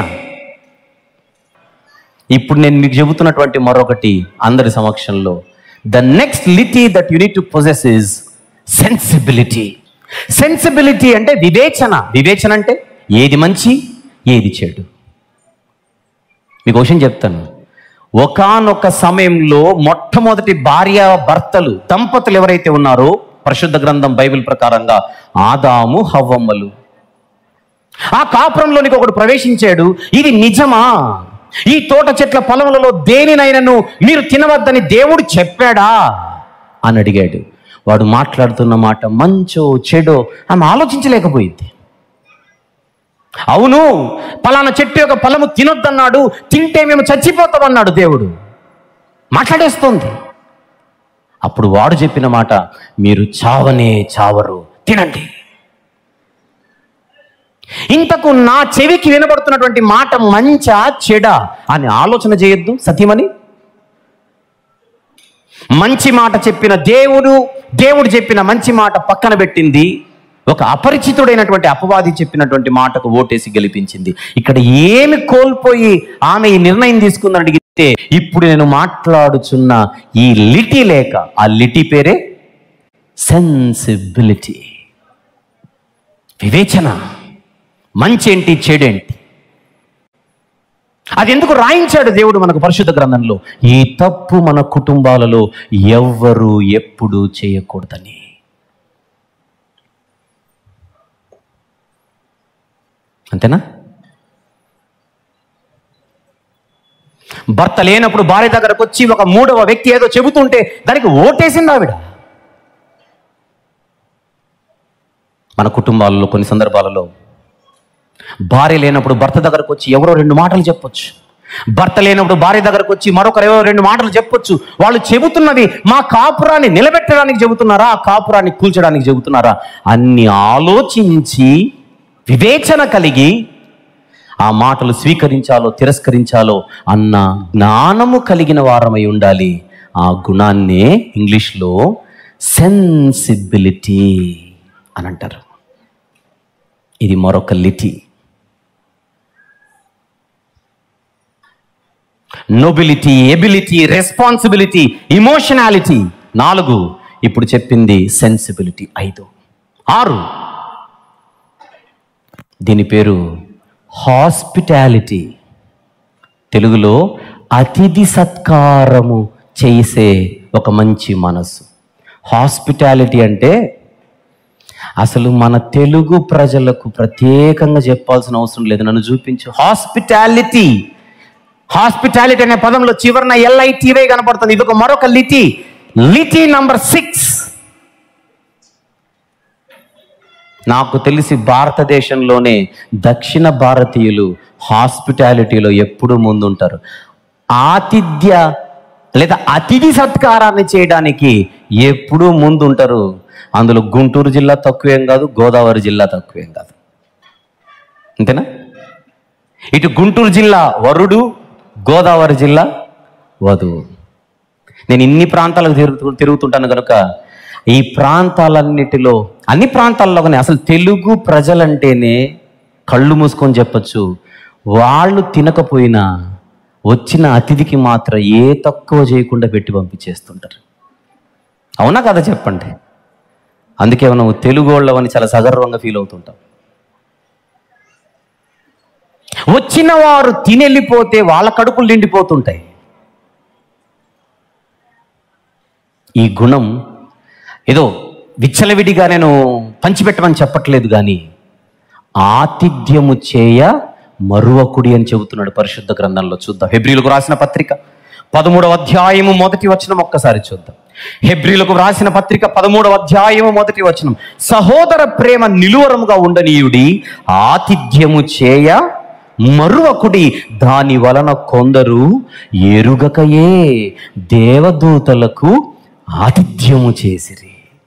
ఇప్పుడు నేను మీకు చెబుతున్నటువంటి మరొకటి అందరి సమక్షంలో the next lity that you need to possess is sensibility sensibility అంటే వివేచన వివేచన అంటే ఏది మంచి ఏది చెడు మీకు విషయం చెప్తాను ఒకానొక సమయంలో మొట్టమొదటి భార్య భర్తలు దంపతులు ఎవరైతే ఉన్నారో పరిశుద్ధ గ్రంథం బైబిల్ ప్రకారంగా ఆదాము హవ్వమ్మలు ఆ కాపురంలోనికి ఒకడు ప్రవేశించాడు ఇది నిజమా ఈ తోట చెట్ల పొలములలో దేనినైనను మీరు తినవద్దని దేవుడు చెప్పాడా అని అడిగాడు వాడు మాట్లాడుతున్న మాట మంచో చెడో ఆమె ఆలోచించలేకపోయింది అవును పలానా చెట్టు యొక్క ఫలము తినొద్దన్నాడు తింటే మేము చచ్చిపోతామన్నాడు దేవుడు మాట్లాడేస్తోంది అప్పుడు వాడు చెప్పిన మాట మీరు చావనే చావరు తినండి ఇంతకు నా చెవికి వినబడుతున్నటువంటి మాట మంచా చెడా అని ఆలోచన చేయొద్దు సత్యమని మంచి మాట చెప్పిన దేవుడు దేవుడు చెప్పిన మంచి మాట పక్కన పెట్టింది ఒక అపరిచితుడైనటువంటి అపవాది చెప్పినటువంటి మాటకు ఓటేసి గెలిపించింది ఇక్కడ ఏమి కోల్పోయి ఆమె ఈ నిర్ణయం తీసుకుందని అడిగితే ఇప్పుడు నేను మాట్లాడుచున్న ఈ లిటి లేక ఆ లిటి పేరే సెన్సిబిలిటీ వివేచన మంచేంటి చెడేంటి అది ఎందుకు రాయించాడు దేవుడు మనకు పరిశుద్ధ గ్రంథంలో ఈ తప్పు మన కుటుంబాలలో ఎవ్వరు ఎప్పుడు చేయకూడదని అంతేనా భర్త లేనప్పుడు భార్య దగ్గరకు వచ్చి ఒక మూడవ వ్యక్తి ఏదో చెబుతుంటే దానికి ఓటేసింది ఆవిడ మన కుటుంబాలలో కొన్ని సందర్భాలలో భార్య లేనప్పుడు భర్త దగ్గరకు వచ్చి ఎవరో రెండు మాటలు చెప్పొచ్చు భర్త లేనప్పుడు భార్య దగ్గరకు వచ్చి మరొకరు ఎవరో రెండు మాటలు చెప్పొచ్చు వాళ్ళు చెబుతున్నవి మా కాపురాన్ని నిలబెట్టడానికి చెబుతున్నారా ఆ కాపురాన్ని కూల్చడానికి చెబుతున్నారా అన్ని ఆలోచించి వివేచన కలిగి ఆ మాటలు స్వీకరించాలో తిరస్కరించాలో అన్న జ్ఞానము కలిగిన వారమై ఉండాలి ఆ గుణాన్నే ఇంగ్లీష్లో సెన్సిబిలిటీ అని అంటారు ఇది మరొక lity nobility ability responsibility emotionality నాలుగు ఇప్పుడు చెప్పింది సెన్సిబిలిటీ ఐదు ఆరు దీని పేరు హాస్పిటాలిటీ తెలుగులో అతిథి సత్కారము చేసే ఒక మంచి మనసు హాస్పిటాలిటీ అంటే అసలు మన తెలుగు ప్రజలకు ప్రత్యేకంగా చెప్పాల్సిన అవసరం లేదు నన్ను చూపించు హాస్పిటాలిటీ హాస్పిటాలిటీ అనే పదంలో చివరన ఎల్ఐటీవే కనపడుతుంది ఇది ఒక మరొక లిటి లిటి నంబర్ సిక్స్ నాకు తెలిసి భారతదేశంలోనే దక్షిణ భారతీయులు హాస్పిటాలిటీలో ఎప్పుడూ ముందుంటారు ఆతిథ్య లేదా అతిథి సత్కారాన్ని చేయడానికి ఎప్పుడూ ముందుంటారు అందులో గుంటూరు జిల్లా తక్కువేం కాదు గోదావరి జిల్లా తక్కువేం కాదు అంతేనా ఇటు గుంటూరు జిల్లా వరుడు గోదావరి జిల్లా వధువు నేను ఇన్ని ప్రాంతాలకు తిరుగుతూ తిరుగుతుంటాను కనుక ఈ ప్రాంతాలన్నిటిలో అన్ని ప్రాంతాల్లో కానీ అసలు తెలుగు ప్రజలంటేనే కళ్ళు మూసుకొని చెప్పొచ్చు వాళ్ళు తినకపోయినా వచ్చిన అతిథికి మాత్రం ఏ తక్కువ చేయకుండా పెట్టి పంపించేస్తుంటారు అవునా కదా చెప్పండి అందుకే మనం తెలుగు వాళ్ళవని చాలా సగర్వంగా ఫీల్ అవుతుంటాం వచ్చిన వారు తినెళ్ళిపోతే వాళ్ళ కడుపులు నిండిపోతుంటాయి ఈ గుణం ఏదో విచ్చలవిడిగా నేను పంచిపెట్టమని చెప్పట్లేదు కానీ ఆతిథ్యము చేయ మరువకుడి అని చెబుతున్నాడు పరిశుద్ధ గ్రంథంలో చూద్దాం హెబ్రిలకు రాసిన పత్రిక పదమూడవ అధ్యాయము మొదటి వచనం ఒక్కసారి చూద్దాం హెబ్రిలకు రాసిన పత్రిక పదమూడవ అధ్యాయము మొదటి వచనం సహోదర ప్రేమ నిలువరముగా ఉండనీయుడి ఆతిథ్యము చేయ మరువకుడి దాని వలన కొందరు ఎరుగకయే దేవదూతలకు ఆతిథ్యము చేసిరి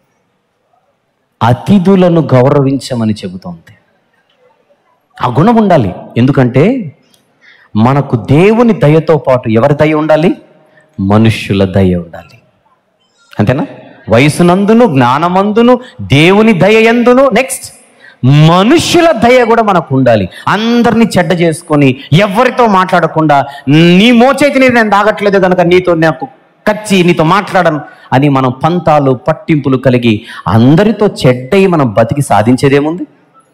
అతిథులను గౌరవించమని చెబుతోంది ఆ గుణం ఉండాలి ఎందుకంటే మనకు దేవుని దయతో పాటు ఎవరి దయ ఉండాలి మనుష్యుల దయ ఉండాలి అంతేనా వయసునందును జ్ఞానమందును దేవుని దయ ఎందును నెక్స్ట్ మనుష్యుల దయ కూడా మనకు ఉండాలి అందరినీ చెడ్డ చేసుకొని ఎవరితో మాట్లాడకుండా నీ మోచేతి నీరు నేను తాగట్లేదు కనుక నీతో నాకు కచ్చి నీతో మాట్లాడను అని మనం పంతాలు పట్టింపులు కలిగి అందరితో చెడ్డయి మనం బతికి సాధించేదేముంది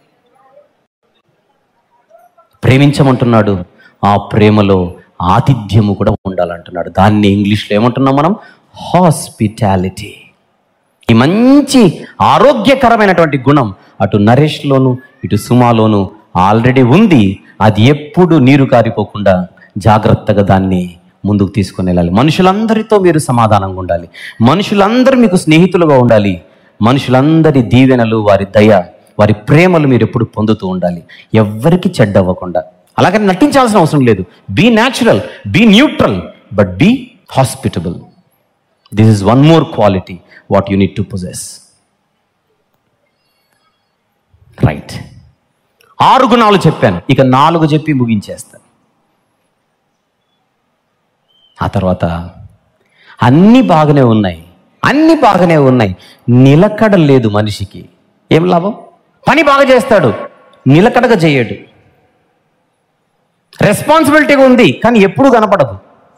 ప్రేమించమంటున్నాడు ఆ ప్రేమలో ఆతిథ్యము కూడా ఉండాలంటున్నాడు దాన్ని ఇంగ్లీష్లో ఏమంటున్నాం మనం హాస్పిటాలిటీ ఈ మంచి ఆరోగ్యకరమైనటువంటి గుణం అటు నరేష్లోను ఇటు సుమాలోను ఆల్రెడీ ఉంది అది ఎప్పుడు నీరు కారిపోకుండా జాగ్రత్తగా దాన్ని ముందుకు తీసుకొని వెళ్ళాలి మనుషులందరితో మీరు సమాధానంగా ఉండాలి మనుషులందరూ మీకు స్నేహితులుగా ఉండాలి మనుషులందరి దీవెనలు వారి దయ వారి ప్రేమలు మీరు ఎప్పుడు పొందుతూ ఉండాలి ఎవ్వరికి చెడ్డవ్వకుండా అలాగని నటించాల్సిన అవసరం లేదు be natural be neutral but be hospitable this is one more quality what you need to possess right ఆరు గుణాలు చెప్పాను ఇక నాలుగు చెప్పి ముగించేస్తాను ఆ తర్వాత అన్నీ బాగానే ఉన్నాయి అన్నీ బాగానే ఉన్నాయి నిలకడ లేదు మనిషికి ఏం లాభం పని బాగా చేస్తాడు నిలకడగా చేయడు రెస్పాన్సిబిలిటీ ఉంది కానీ ఎప్పుడు కనపడదు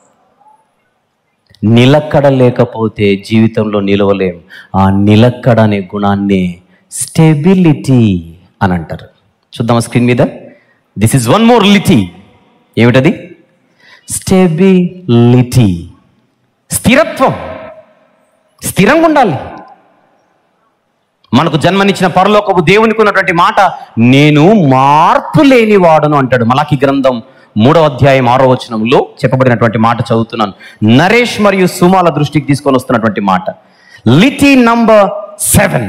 నిలకడ లేకపోతే జీవితంలో నిలవలేం ఆ నిలకడ అనే గుణాన్ని స్టెబిలిటీ అని అంటారు చూద్దామా స్క్రీన్ మీద this is one more lity ఏమిటది స్టెబిలిటీ స్థిరత్వం స్థిరంగా ఉండాలి మనకు జన్మనిచ్చిన పరలోకపు దేవునికి ఉన్నటువంటి మాట నేను మార్పు లేని వాడును అంటాడు మలాకి గ్రంథం మూడవ అధ్యాయం ఆరో వచనంలో చెప్పబడినటువంటి మాట చదువుతున్నాను నరేష్ మరియు సుమాల దృష్టికి తీసుకొని వస్తున్నటువంటి మాట లిటీ నంబర్ సెవెన్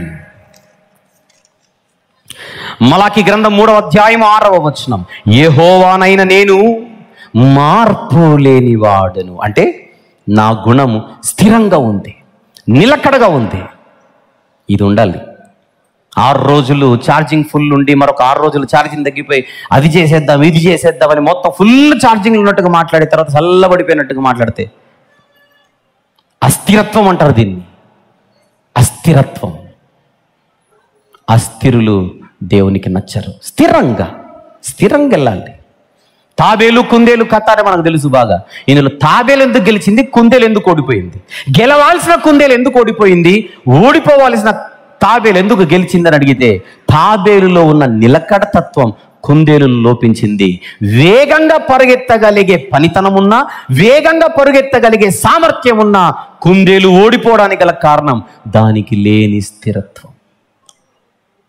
మలాకి గ్రంథం మూడవ అధ్యాయం ఆరవ వచనం యెహోవానైన నేను మార్పు లేని వాడును అంటే నా గుణము స్థిరంగా ఉంది నిలకడగా ఉంది ఇది ఉండాలి ఆరు రోజులు ఛార్జింగ్ ఫుల్ ఉండి మరొక ఆరు రోజులు ఛార్జింగ్ తగ్గిపోయి అది చేసేద్దాం ఇది చేసేద్దాం అని మొత్తం ఫుల్ ఛార్జింగ్ ఉన్నట్టుగా మాట్లాడిన తర్వాత చల్లబడిపోయినట్టుగా మాట్లాడితే అస్థిరత్వం అంటారు దీన్ని అస్థిరత్వం అస్థిరులు దేవునికి నచ్చరు స్థిరంగా స్థిరంగా వెళ్ళాలి తాబేలు కుందేలు కథ అని మనకు తెలుసు బాగా ఇందులో తాబేలు ఎందుకు గెలిచింది కుందేలు ఎందుకు ఓడిపోయింది గెలవాల్సిన కుందేలు ఎందుకు ఓడిపోయింది ఓడిపోవాల్సిన తాబేలు ఎందుకు గెలిచిందని అడిగితే తాబేలులో ఉన్న నిలకడ తత్వం కుందేలు లోపించింది వేగంగా పరుగెత్తగలిగే పనితనం ఉన్నా వేగంగా పరుగెత్తగలిగే సామర్థ్యం ఉన్నా కుందేలు ఓడిపోవడానికి గల కారణం దానికి లేని స్థిరత్వం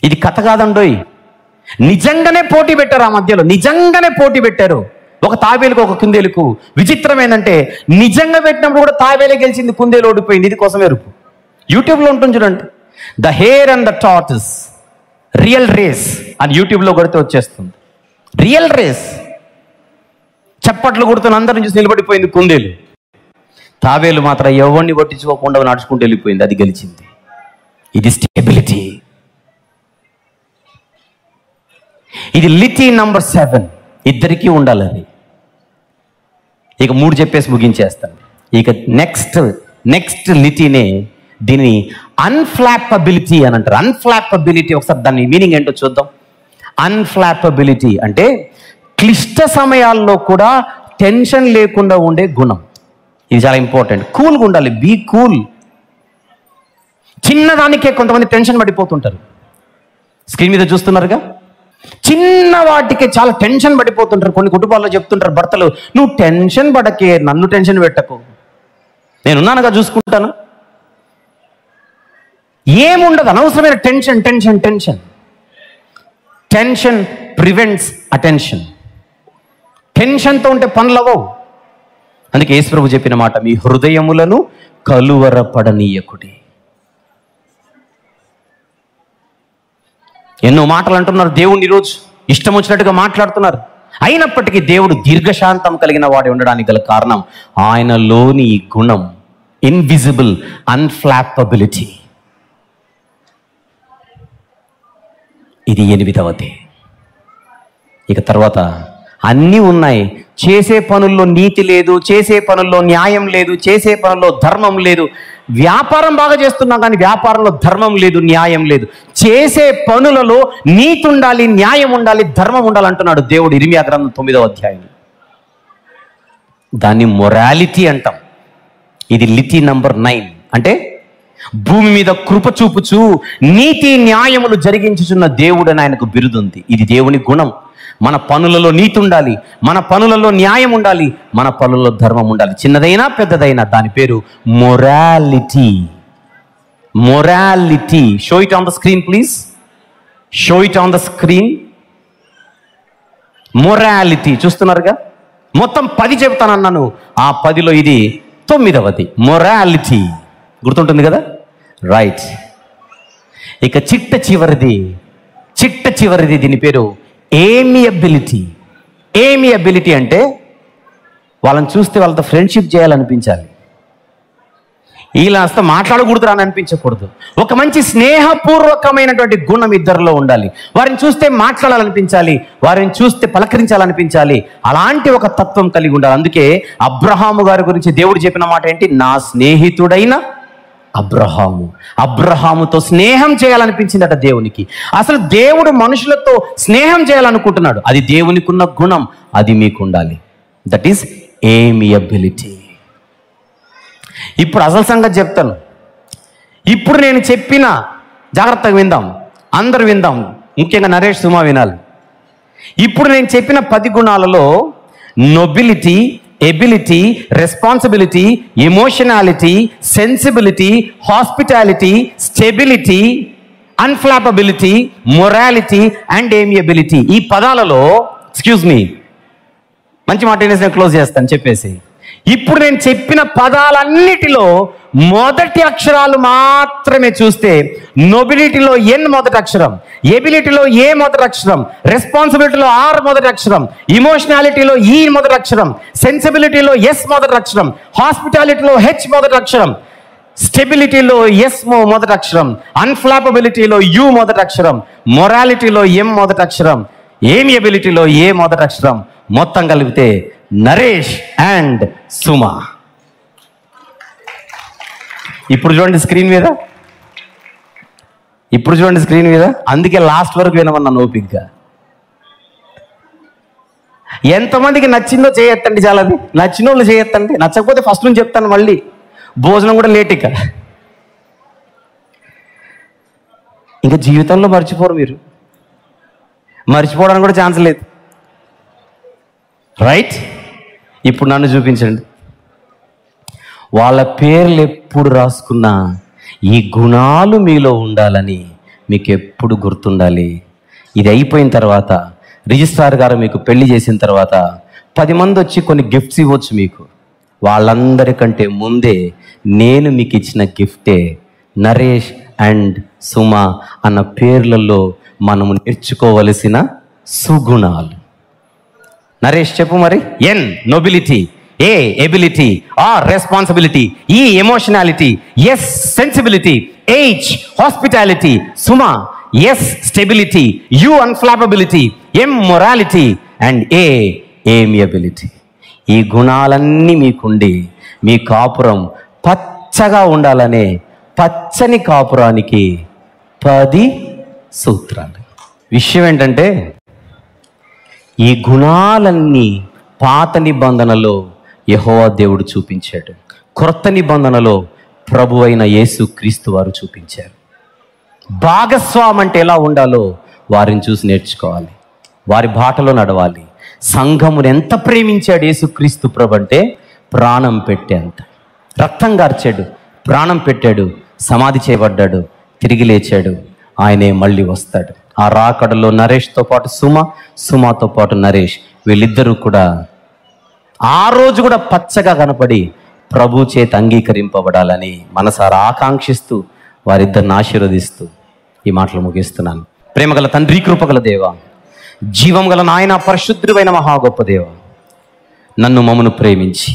ఇది కథ కాదండోయ్ నిజంగానే పోటీ పెట్టారు ఆ మధ్యలో నిజంగానే పోటీ పెట్టారు ఒక తాబేలుకు ఒక కుందేలుకు విచిత్రం ఏంటంటే నిజంగా పెట్టినప్పుడు కూడా తాబేలే గెలిచింది కుందేలు ఓడిపోయింది ఇది కోసం ఎరుపు యూట్యూబ్లో ఉంటుంది చూడండి the hair and the tattoos real race అని యూట్యూబ్లో కొడితే వచ్చేస్తుంది రియల్ రేస్ చప్పట్లు కొడుతున్న అందరిని చూసి నిలబడిపోయింది కుందేలు తాబేలు మాత్రం ఎవరిని పట్టించుకోకుండా నడుచుకుంటూ వెళ్ళిపోయింది అది గెలిచింది ఇది స్టెబిలిటీ ఇది లిటీ నంబర్ సెవెన్ ఇద్దరికీ ఉండాలి అది ఇక మూడు చెప్పేసి ముగించేస్తాను ఇక నెక్స్ట్ నెక్స్ట్ లిటీనే దీన్ని అన్ఫ్లాపబిలిటీ అని అంటారు అన్ఫ్లాపబిలిటీ ఒకసారి దాని మీనింగ్ ఏంటో చూద్దాం అన్ఫ్లాపబిలిటీ అంటే క్లిష్ట సమయాల్లో కూడా టెన్షన్ లేకుండా ఉండే గుణం ఇది చాలా ఇంపార్టెంట్ కూల్గా ఉండాలి బీ కూల్ చిన్నదానికే కొంతమంది టెన్షన్ పడిపోతుంటారు స్క్రీన్ మీద చూస్తున్నారుగా చిన్న వాటికి చాలా టెన్షన్ పడిపోతుంటారు కొన్ని కుటుంబాల్లో చెప్తుంటారు భర్తలు నువ్వు టెన్షన్ పడకే నన్ను టెన్షన్ పెట్టకు నేనున్నానుగా చూసుకుంటాను ఏముండదు అనవసరమైన tension tension tension tension prevents attention టెన్షన్తో ఉంటే పనులు అవ్వవు అందుకే యేసుప్రభు చెప్పిన మాట మీ హృదయములను కలువరపడనీయకుడి ఎన్నో మాటలు అంటున్నారు దేవుడిని ఈరోజు ఇష్టం వచ్చినట్టుగా మాట్లాడుతున్నారు అయినప్పటికీ దేవుడు దీర్ఘశాంతం కలిగిన వాడి ఉండడానికి గల కారణం ఆయనలోని ఈ గుణం ఇన్విజిబుల్ అన్ఫ్లాపబిలిటీ ఇది ఎనిమిదవది ఇక తర్వాత అన్నీ ఉన్నాయి చేసే పనుల్లో నీతి లేదు చేసే పనుల్లో న్యాయం లేదు చేసే పనుల్లో ధర్మం లేదు వ్యాపారం బాగా చేస్తున్నాం కానీ వ్యాపారంలో ధర్మం లేదు న్యాయం లేదు చేసే పనులలో నీతి ఉండాలి న్యాయం ఉండాలి ధర్మం ఉండాలి అంటున్నాడు దేవుడు ఇరిమియా గ్రంథం తొమ్మిదవ అధ్యాయం దాన్ని మొరాలిటీ అంటాం ఇది లిటి నంబర్ నైన్ అంటే భూమి మీద కృప చూపుచు నీతి న్యాయములు జరిగించుచున్న దేవుడు అని ఆయనకు బిరుదుంది ఇది దేవుని గుణం మన పనులలో నీతి ఉండాలి మన పనులలో న్యాయం ఉండాలి మన పనులలో ధర్మం ఉండాలి చిన్నదైనా పెద్దదైనా దాని పేరు morality morality show it on the screen please show it on the screen morality చూస్తున్నారుగా మొత్తం పది చెబుతానన్నాను ఆ పదిలో ఇది తొమ్మిదవది మొరాలిటీ గుర్తుంటుంది కదా రైట్ ఇక చిట్ట చివరిది చిట్ట చివరిది దీని పేరు ఏమియబిలిటీ ఏమియబిలిటీ అంటే వాళ్ళని చూస్తే వాళ్ళతో ఫ్రెండ్షిప్ చేయాలనిపించాలి ఇలా అస్త మాట్లాడకూడదు అని అనిపించకూడదు ఒక మంచి స్నేహపూర్వకమైనటువంటి గుణం ఇద్దరిలో ఉండాలి వారిని చూస్తే మాట్లాడాలనిపించాలి వారిని చూస్తే పలకరించాలనిపించాలి అలాంటి ఒక తత్వం కలిగి ఉండాలి అందుకే అబ్రహాము గారి గురించి దేవుడు చెప్పిన మాట ఏంటి నా స్నేహితుడైన అబ్రహాము అబ్రహాముతో స్నేహం చేయాలనిపించిందట దేవునికి అసలు దేవుడు మనుషులతో స్నేహం చేయాలనుకుంటున్నాడు అది దేవునికి ఉన్న గుణం అది మీకు ఉండాలి దట్ ఈస్ ఏమియబిలిటీ ఇప్పుడు అసలు సంగతి చెప్తాను ఇప్పుడు నేను చెప్పిన జాగ్రత్తగా విందాం అందరు విందాం ముఖ్యంగా నరేష్ సుమా వినాలి ఇప్పుడు నేను చెప్పిన పది గుణాలలో nobility ability responsibility emotionality sensibility hospitality stability unflappability morality and amiability ఈ పదాలలో ఎక్స్క్యూజ్ మీ మంచి మాట అనేసి నేను క్లోజ్ చేస్తాను చెప్పేసి ఇప్పుడు నేను చెప్పిన పదాలన్నిటిలో మొదటి అక్షరాలు మాత్రమే చూస్తే నొబిలిటీలో ఎన్ మొదటి అక్షరం ఎబిలిటీలో ఏ మొదటి అక్షరం రెస్పాన్సిబిలిటీలో ఆర్ మొదటి అక్షరం ఇమోషనాలిటీలో ఈ మొదటి అక్షరం సెన్సిబిలిటీలో ఎస్ మొదటి అక్షరం హాస్పిటాలిటీలో హెచ్ మొదటి అక్షరం స్టెబిలిటీలో ఎస్ మొదటి అక్షరం అన్ఫ్లాపబిలిటీలో యు మొదటి అక్షరం మొరాలిటీలో ఎం మొదటి అక్షరం ఏమియబిలిటీలో ఏ మొదటి అక్షరం మొత్తం కలిపితే నరేష్ అండ్ సుమా ఇప్పుడు చూడండి స్క్రీన్ మీద ఇప్పుడు చూడండి స్క్రీన్ మీద అందుకే లాస్ట్ వరకు వినమన్నాను ఓపిక్గా ఎంతమందికి నచ్చిందో చేయొత్తండి చాలా నచ్చిన వాళ్ళు చేయొత్తండి నచ్చకపోతే ఫస్ట్ నుంచి చెప్తాను మళ్ళీ భోజనం కూడా లేట్ ఇక ఇంకా జీవితంలో మర్చిపోరు మీరు మర్చిపోవడానికి కూడా ఛాన్స్ లేదు రైట్ ఇప్పుడు నన్ను చూపించండి వాళ్ళ పేర్లు ఎప్పుడు రాసుకున్నా ఈ గుణాలు మీలో ఉండాలని మీకు ఎప్పుడు గుర్తుండాలి ఇది అయిపోయిన తర్వాత రిజిస్ట్రార్ గారు మీకు పెళ్లి చేసిన తర్వాత పది మంది వచ్చి కొన్ని గిఫ్ట్స్ ఇవ్వచ్చు మీకు వాళ్ళందరికంటే ముందే నేను మీకు ఇచ్చిన గిఫ్టే నరేష్ అండ్ సుమ అన్న పేర్లలో మనము నేర్చుకోవలసిన సుగుణాలు నరేష్ చెప్పు మరి N nobility A ability R responsibility E emotionality S sensibility H hospitality Suma S stability U unflappability M morality and A amiability ఈ గుణాలన్నీ మీకుండి మీ కాపురం పచ్చగా ఉండాలనే పచ్చని కాపురానికి పది సూత్రాలు విషయం ఏంటంటే ఈ గుణాలన్నీ పాత నిబంధనలో యెహోవా దేవుడు చూపించాడు క్రొత్త నిబంధనలో ప్రభు అయిన యేసు క్రీస్తు వారు చూపించారు భాగస్వాం అంటే ఎలా ఉండాలో వారిని చూసి నేర్చుకోవాలి వారి బాటలో నడవాలి సంఘమును ఎంత ప్రేమించాడు యేసుక్రీస్తు ప్రభు అంటే ప్రాణం పెట్టేంత రక్తం గార్చాడు ప్రాణం పెట్టాడు సమాధి చేయబడ్డాడు తిరిగి లేచాడు ఆయనే మళ్ళీ వస్తాడు ఆ రాకడలో నరేష్తో పాటు సుమ సుమతో పాటు నరేష్ వీళ్ళిద్దరూ కూడా ఆ రోజు కూడా పచ్చగా కనపడి ప్రభు చేత అంగీకరింపబడాలని మనసారా ఆకాంక్షిస్తూ వారిద్దరిని ఆశీర్వదిస్తూ ఈ మాటలు ముగిస్తున్నాను ప్రేమగల తండ్రి కృపగల దేవ జీవం గల నాయన పరిశుద్ధుడైన మహా గొప్ప దేవ నన్ను మమ్మను ప్రేమించి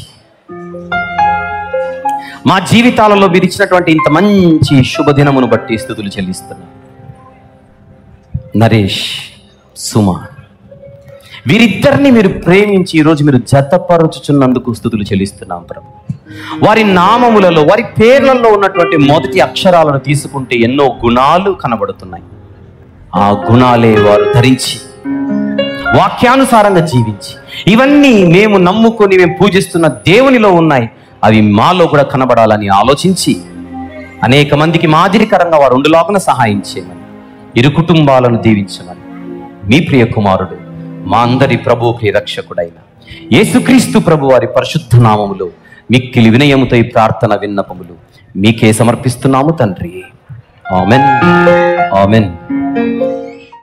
మా జీవితాలలో మీరు ఇచ్చినటువంటి ఇంత మంచి శుభదినమును బట్టి స్థుతులు చెల్లిస్తున్నాను నరేష్ సుమ వీరిద్దరిని మీరు ప్రేమించి ఈరోజు మీరు జతపరచుచున్నందుకు స్థుతులు చెల్లిస్తున్నాం ప్రభు వారి నామములలో వారి పేర్లలో ఉన్నటువంటి మొదటి అక్షరాలను తీసుకుంటే ఎన్నో గుణాలు కనబడుతున్నాయి ఆ గుణాలే వారు ధరించి వాక్యానుసారంగా జీవించి ఇవన్నీ మేము నమ్ముకొని మేము పూజిస్తున్న దేవునిలో ఉన్నాయి అవి మాలో కూడా కనబడాలని ఆలోచించి అనేక మందికి మాదిరికరంగా వారు ఉండులాగున సహాయం చేయమని ఇరు కుటుంబాలను దీవించమని మీ ప్రియ కుమారుడు మా అందరి ప్రభు ప్రియ రక్షకుడైన యేసుక్రీస్తు ప్రభు వారి పరిశుద్ధ నామములో మిక్కిలి వినయముతో ఈ ప్రార్థన విన్నపములు మీకే సమర్పిస్తున్నాము తండ్రి ఆమెన్ ఆమెన్